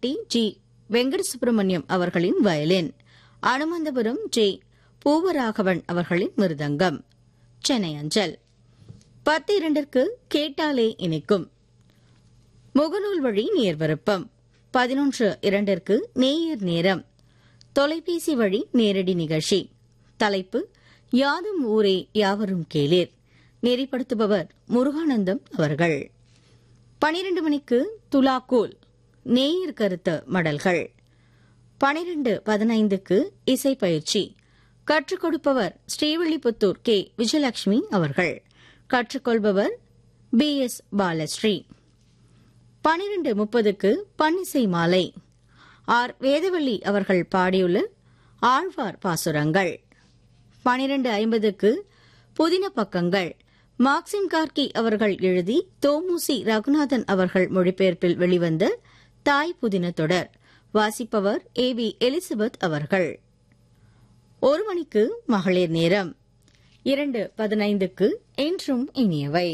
Alampatti G Venkata Subramaniam அவர்களின் violin Anumanthapuram J Poovaraghavan அவர்களின் மிருதங்கம் சென்னை அஞ்சல் பத்து இரண்டிற்கு கேட்டாலே இனிக்கும் முகநூல் வழி நேர்வருப்பம் பதினொன்று இரண்டிற்கு நேயர் நேரம் தொலைபேசி வழி நேரடி நிகழ்ச்சி தலைப்பு யாதும் ஊரே யாவரும் கேளீர் நெறிப்படுத்துபவர் முருகானந்தம் அவர்கள் பனிரெண்டு மணிக்கு துலாக்கோல் நேயர் கருத்து மடல்கள் பனிரெண்டு பதினைந்துக்கு இசை பயிற்சி கற்றுக் கொடுப்பவர் ஸ்ரீவில்லிபுத்தூர் கே விஜயலட்சுமி அவர்கள் கற்றுக்கொள்பவர் பி எஸ் பாலஸ்ரீ பனிரெண்டு முப்பதுக்கு பன்னிசை மாலை ஆர் வேதவள்ளி அவர்கள் பாடியுள்ள ஆழ்வார் பாசுரங்கள் பனிரெண்டு ஐம்பதுக்கு புதின பக்கங்கள் மார்க்சிம் கார்கி அவர்கள் எழுதி தோமுசி ரகுநாதன் அவர்கள் மொழிபெயர்ப்பில் வெளிவந்த தாய் புதின தொடர் வாசிப்பவர் ஏ வி எலிசபெத் அவர்கள் ஒரு மணிக்கு மகளிர் நேரம் இரண்டு பதினைந்துக்கு என்றும் இனியவை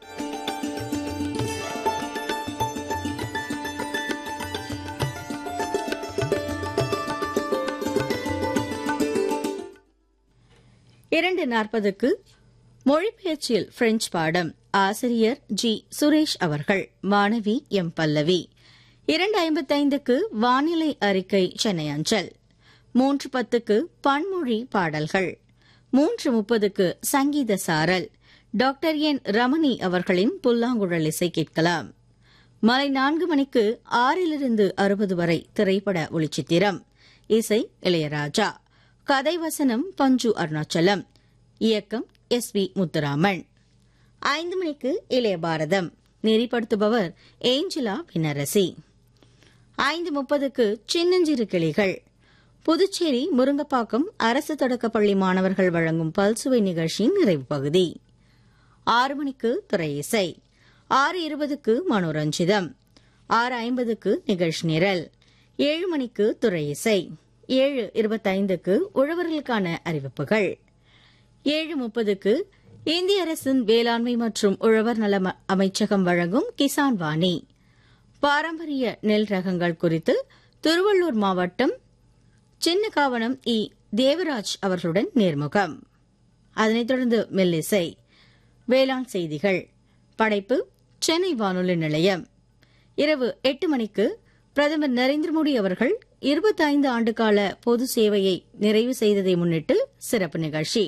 இரண்டு நாற்பதுக்கு மொழிபெயர்ச்சியில் பிரெஞ்சு பாடம் ஆசிரியர் ஜி சுரேஷ் அவர்கள் மாணவி எம் பல்லவி இரண்டு ஐம்பத்தைந்துக்கு வானிலை அறிக்கை சென்னை அஞ்சல் மூன்று பத்துக்கு பன்மொழி பாடல்கள் மூன்று முப்பதுக்கு சங்கீத சாரல் டாக்டர் என் ரமணி அவர்களின் புல்லாங்குழல் இசை கேட்கலாம் மாலை நான்கு மணிக்கு ஆறிலிருந்து அறுபது வரை திரைப்பட ஒளிச்சித்திரம் இசை இளையராஜா கதை வசனம் பஞ்சு அருணாச்சலம் இயக்கம் எஸ் வி முத்துராமன் ஐந்து மணிக்கு இளைய பாரதம் நெறிப்படுத்துபவர் ஏஞ்சலா பினரசி ஐந்து முப்பதுக்கு சின்னஞ்சிறு கிளிகள் புதுச்சேரி முருங்கப்பாக்கம் அரசு தொடக்கப்பள்ளி மாணவர்கள் வழங்கும் பல்சுவை நிகழ்ச்சியின் நிறைவு பகுதி ஆறு மணிக்கு துறை இசை ஆறு இருபதுக்கு மனோரஞ்சிதம் ஆறு ஐம்பதுக்கு நிகழ்ச்சி நிரல் ஏழு மணிக்கு துறை இசை ஏழு இருபத்தைந்துக்கு உழவர்களுக்கான அறிவிப்புகள் ஏழு முப்பதுக்கு இந்திய அரசின் வேளாண்மை மற்றும் உழவர் நல அமைச்சகம் வழங்கும் கிசான் வாணி பாரம்பரிய நெல் ரகங்கள் குறித்து திருவள்ளூர் மாவட்டம் சின்னகாவனம் இ தேவராஜ் அவர்களுடன் நேர்முகம் அதனைத் தொடர்ந்து மெல்லிசை வேளாண் செய்திகள் படைப்பு சென்னை வானொலி நிலையம் இரவு எட்டு மணிக்கு பிரதமர் நரேந்திர மோடி அவர்கள் இருபத்தைந்து ஆண்டுகால பொது சேவையை நிறைவு செய்ததை முன்னிட்டு சிறப்பு நிகழ்ச்சி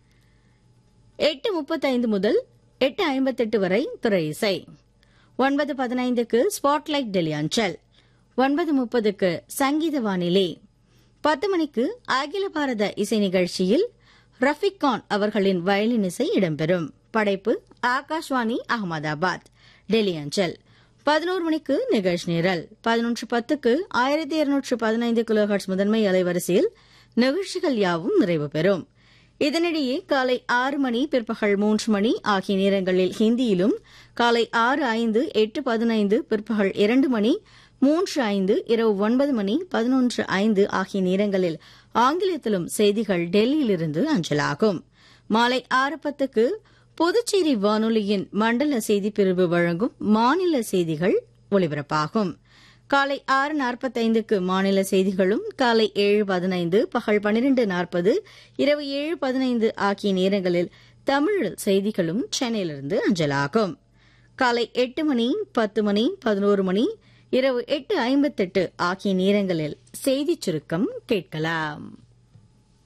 எட்டு முப்பத்தைந்து முதல் எட்டு ஐம்பத்தெட்டு வரை துறை இசை ஒன்பது பதினைந்துக்கு ஸ்பாட்லைட் டெல்லி அஞ்சல் ஒன்பது முப்பதுக்கு சங்கீத வானிலை பத்து மணிக்கு அகில பாரத இசை நிகழ்ச்சியில் ரஃபிக் கான் அவர்களின் வயலின் இசை இடம்பெறும் படைப்பு ஆகாஷ்வாணி அகமதாபாத் டெல்லி அஞ்சல் பதினோரு மணிக்கு நிகழ்ச்சி நிரல் பதினொன்று பத்துக்கு ஆயிரத்தி இருநூற்று பதினைந்து கிலோஹர்ட்ஸ் முதன்மை அலைவரிசையில் நிகழ்ச்சிகள் யாவும் நிறைவு பெறும் இதனிடையே காலை ஆறு மணி பிற்பகல் மூன்று மணி ஆகிய நேரங்களில் ஹிந்தியிலும் காலை ஆறு ஐந்து எட்டு பதினைந்து பிற்பகல் இரண்டு மணி மூன்று ஐந்து இரவு ஒன்பது மணி பதினொன்று ஐந்து ஆகிய நேரங்களில் ஆங்கிலத்திலும் செய்திகள் டெல்லியிலிருந்து அஞ்சலாகும் மாலை ஆறு பத்துக்கு புதுச்சேரி வானொலியின் மண்டல செய்திப்பிரிவு வழங்கும் மாநில செய்திகள் ஒலிபரப்பாகும் காலை ஆறு நாற்பத்தைந்துக்கு மாநில செய்திகளும் காலை ஏழு பதினைந்து பகல் பன்னிரண்டு நாற்பது இரவு ஏழு பதினைந்து ஆகிய நேரங்களில் தமிழ் செய்திகளும் சென்னையிலிருந்து அஞ்சலாகும் காலை எட்டு மணி பத்து மணி பதினோரு மணி இரவு எட்டு ஐம்பத்தெட்டு ஆகிய நேரங்களில் செய்திச் சுருக்கம் கேட்கலாம்